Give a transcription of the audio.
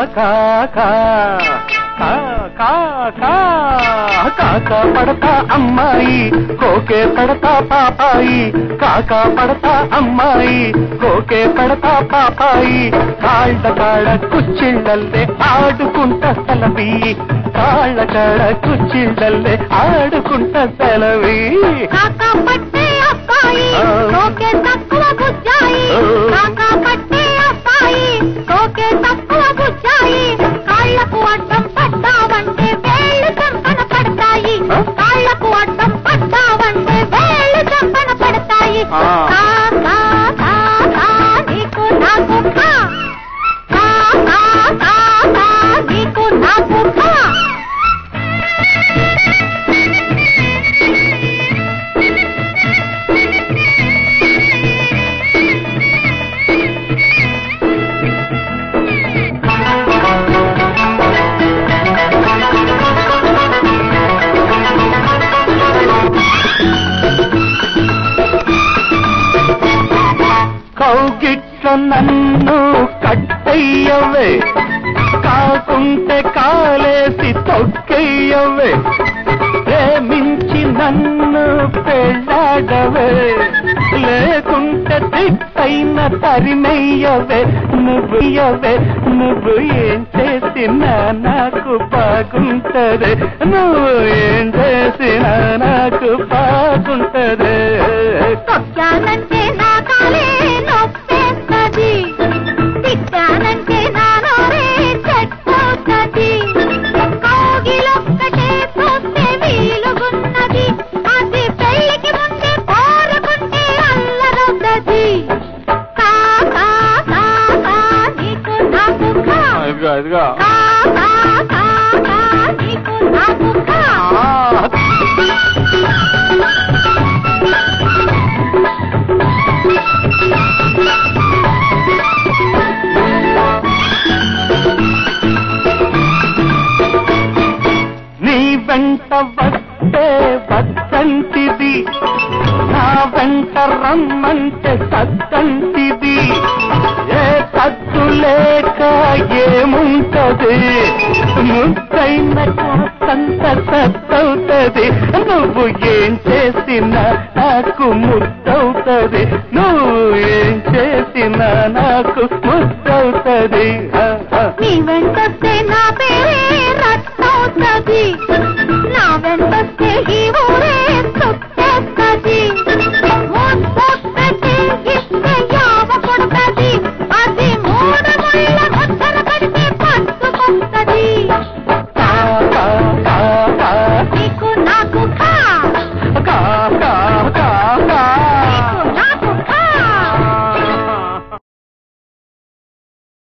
కా కా కా కా కా కాక పడతా అమ్మాయి కోకే పడతా పాపాయి కాక పడతా అమ్మాయి కోకే పడతా పాపాయి కాళ్ళ కాళ్ళ కుచ్చిళ్ళల్లే ఆడుకుంట సెలవి కాళ్ళ కాళ్ళ కుచ్చిళ్ళల్లే ఆడుకుంట సెలవి కాకా పట్టే అబ్బాయి ఆ. కోకే తక్కువ బుజ్జాయి ఆ. కాకా పట్టే అబ్బాయి కోకే తక్కువ బుజ్జాయి కాళ్ళకు అడ్డం పడ్డావంటే వేళ్ళు చంపన పడతాయి ఆ. కాళ్ళకు అడ్డం పడ్డావంటే వేళ్ళు చంపన పడతాయి ఆ. కా, కా, కా, కా, నీకు నాకు కా. కా, కా, కా, కా, నీకు నాకు కా. కౌగిట్ల నన్ను కట్టయ్యవే కాకుంటే కాలేసి తొక్కయ్యవే ప్రేమించి నన్ను పెళ్ళాడవే లేకుంటే తిట్టైన తరిమయ్యవే నువ్వు ఇయ్యవే నువ్వు ఏం చేసినా నాకు బాగుంటది నువ్వు ఏం చేసినా నాకు బాగుంటది తొక్కానంటే నా కాలే నొప్పేస్తది తిట్టానంటే నా నోరే చెట్టవుతది కౌగిలొక్కటే చూస్తే వీలుగున్నది అది పెళ్లికి ముందే కోరుకుంటే అల్లరవుతది కా కా కా కా నీకు నాకు కా ఇదిగో ఇదిగో కా కా కా కా నీకు నాకు కా నీ వెంట వస్తే వద్దంటిది నా వెంట రమ్మంటే సత్తంటిది ఏ సత్తు లేక ఏముంటది ముద్దైన కాస్తంత సత్తవుతది నువ్వు ఏం చేసినా నాకు ముద్దవుతది నువ్వు ఏం చేసినా నాకు ముద్దవుతది